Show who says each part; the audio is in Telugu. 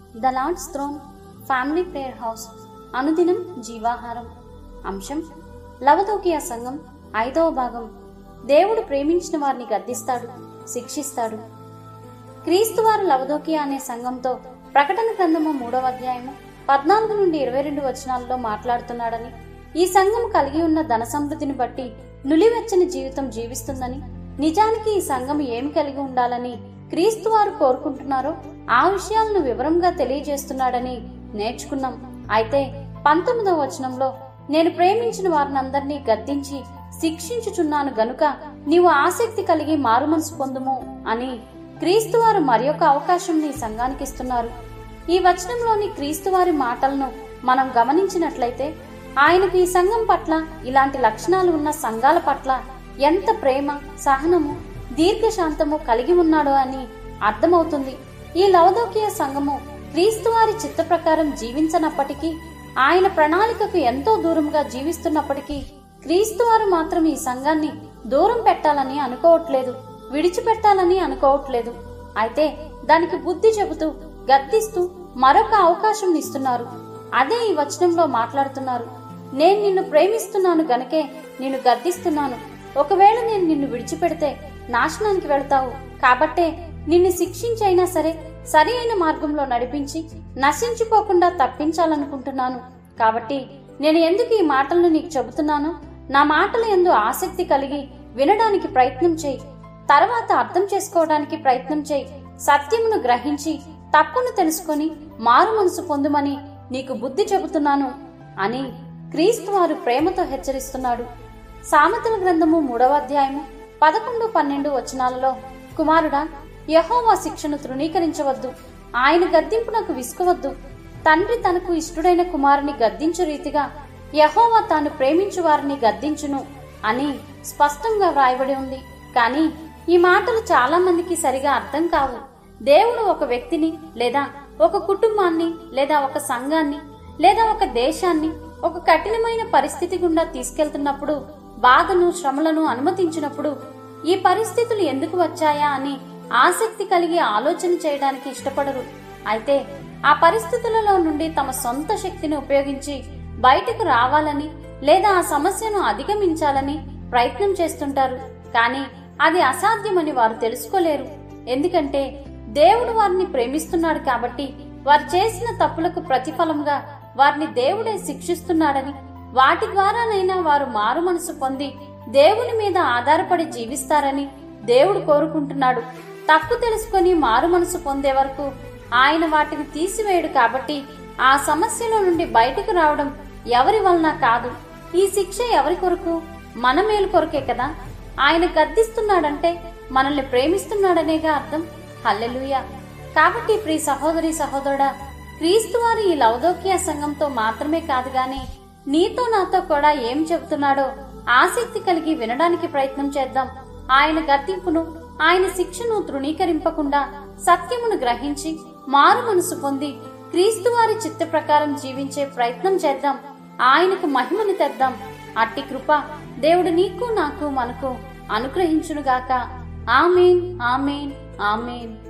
Speaker 1: the lord's throne family prayer house అనుదినం జీవాహారం అంశం లవదోకియ సంఘం ఐదవ భాగం దేవుడు ప్రేమించిన వారిని గద్దిస్తాడు శిక్షిస్తాడు క్రీస్తువారు లవదోకియ అనే సంఘంతో ప్రకటన గ్రంథము మూడవ అధ్యాయము పద్నాలుగు నుండి ఇరవై రెండు వచనాలలో మాట్లాడుతున్నాడని ఈ సంఘం కలిగి ఉన్న ధన సమృద్ధిని బట్టి నులివెచ్చని జీవితం జీవిస్తుందని నిజానికి ఈ సంఘం ఏమి కలిగి ఉండాలని క్రీస్తు వారు కోరుకుంటున్నారో ఆ విషయాలను వివరంగా తెలియజేస్తున్నాడని నేర్చుకున్నాం అయితే పంతొమ్మిదవ వచనంలో నేను ప్రేమించిన వారినందరినీ గద్దించి శిక్షించుచున్నాను గనుక నీవు ఆసక్తి కలిగి మారుమనసు పొందుము అని క్రీస్తువారు మరొక అవకాశం నీ సంఘానికి ఇస్తున్నారు ఈ వచనంలోని క్రీస్తువారి మాటలను మనం గమనించినట్లయితే ఆయనకు ఈ సంఘం పట్ల ఇలాంటి లక్షణాలు ఉన్న సంఘాల పట్ల ఎంత ప్రేమ సహనము దీర్ఘశాంతము కలిగి ఉన్నాడో అని అర్థమవుతుంది ఈ లవదోకియ సంఘము క్రీస్తువారి చిత్త ప్రకారం జీవించనప్పటికీ ఆయన ప్రణాళికకు ఎంతో దూరంగా జీవిస్తున్నప్పటికీ క్రీస్తువారు మాత్రం ఈ సంఘాన్ని దూరం పెట్టాలని అనుకోవట్లేదు విడిచిపెట్టాలని అనుకోవట్లేదు అయితే దానికి బుద్ధి చెబుతూ గద్దిస్తూ మరొక అవకాశం ఇస్తున్నారు అదే ఈ వచనంలో మాట్లాడుతున్నారు నేను నిన్ను ప్రేమిస్తున్నాను గనకే నిన్ను గద్దిస్తున్నాను ఒకవేళ నేను నిన్ను విడిచిపెడితే నాశనానికి వెళ్తావు కాబట్టే నిన్ను శిక్షించైనా సరే సరి అయిన మార్గంలో నడిపించి నశించిపోకుండా తప్పించాలనుకుంటున్నాను కాబట్టి నేను ఎందుకు ఈ మాటలను నీకు చెబుతున్నాను నా మాటలు ఎందు ఆసక్తి కలిగి వినడానికి ప్రయత్నం చేయి తర్వాత అర్థం చేసుకోవడానికి ప్రయత్నం చేయి సత్యమును గ్రహించి తప్పును తెలుసుకొని మారు మనసు పొందుమని నీకు బుద్ధి చెబుతున్నాను అని క్రీస్తు వారు ప్రేమతో హెచ్చరిస్తున్నాడు సామెతల గ్రంథము మూడవ అధ్యాయము పదకొండు పన్నెండు వచనాలలో కుమారుడా యహోవా శిక్షను తృణీకరించవద్దు ఆయన గద్దింపునకు విసుకవద్దు తండ్రి తనకు ఇష్టుడైన కుమారుని గద్దించు రీతిగా యహోవా తాను ప్రేమించు వారిని గద్దించును అని స్పష్టంగా వ్రాయబడి ఉంది కానీ ఈ మాటలు చాలా మందికి సరిగా అర్థం కావు దేవుడు ఒక వ్యక్తిని లేదా ఒక కుటుంబాన్ని లేదా ఒక సంఘాన్ని లేదా ఒక దేశాన్ని ఒక కఠినమైన పరిస్థితి గుండా తీసుకెళ్తున్నప్పుడు బాధను శ్రమలను అనుమతించినప్పుడు ఈ పరిస్థితులు ఎందుకు వచ్చాయా అని ఆసక్తి కలిగి ఆలోచన చేయడానికి ఇష్టపడరు అయితే ఆ పరిస్థితులలో నుండి తమ సొంత శక్తిని ఉపయోగించి బయటకు రావాలని లేదా ఆ సమస్యను అధిగమించాలని ప్రయత్నం చేస్తుంటారు కానీ అది అసాధ్యమని వారు తెలుసుకోలేరు ఎందుకంటే దేవుడు వారిని ప్రేమిస్తున్నాడు కాబట్టి వారు చేసిన తప్పులకు ప్రతిఫలంగా వారిని దేవుడే శిక్షిస్తున్నాడని వాటి ద్వారానైనా వారు మారు మనసు పొంది దేవుని మీద ఆధారపడి జీవిస్తారని దేవుడు కోరుకుంటున్నాడు తప్పు తెలుసుకొని మారు మనసు పొందే వరకు ఆయన వాటిని తీసివేయడు కాబట్టి ఆ సమస్యలో నుండి బయటకు రావడం ఎవరి వలన కాదు ఈ శిక్ష ఎవరి కొరకు మన మేలు కొరకే కదా ఆయన గద్దిస్తున్నాడంటే మనల్ని ప్రేమిస్తున్నాడనేగా అర్థం హల్లెలూయా కాబట్టి ప్రియ సహోదరి సహోదరుడా క్రీస్తు వారు ఈ లవదోకియా సంఘంతో మాత్రమే కాదు గాని నీతో నాతో కూడా ఏం చెబుతున్నాడో ఆసక్తి కలిగి వినడానికి ప్రయత్నం చేద్దాం ఆయన గద్దింపును ఆయన శిక్షను తృణీకరింపకుండా సత్యమును గ్రహించి మారు మనసు పొంది క్రీస్తు వారి చిత్త ప్రకారం జీవించే ప్రయత్నం చేద్దాం ఆయనకు మహిమను తెద్దాం అట్టి కృప దేవుడు నీకు నాకు మనకు అనుగ్రహించునుగాక ఆమెన్ ఆమెన్ ఆమెన్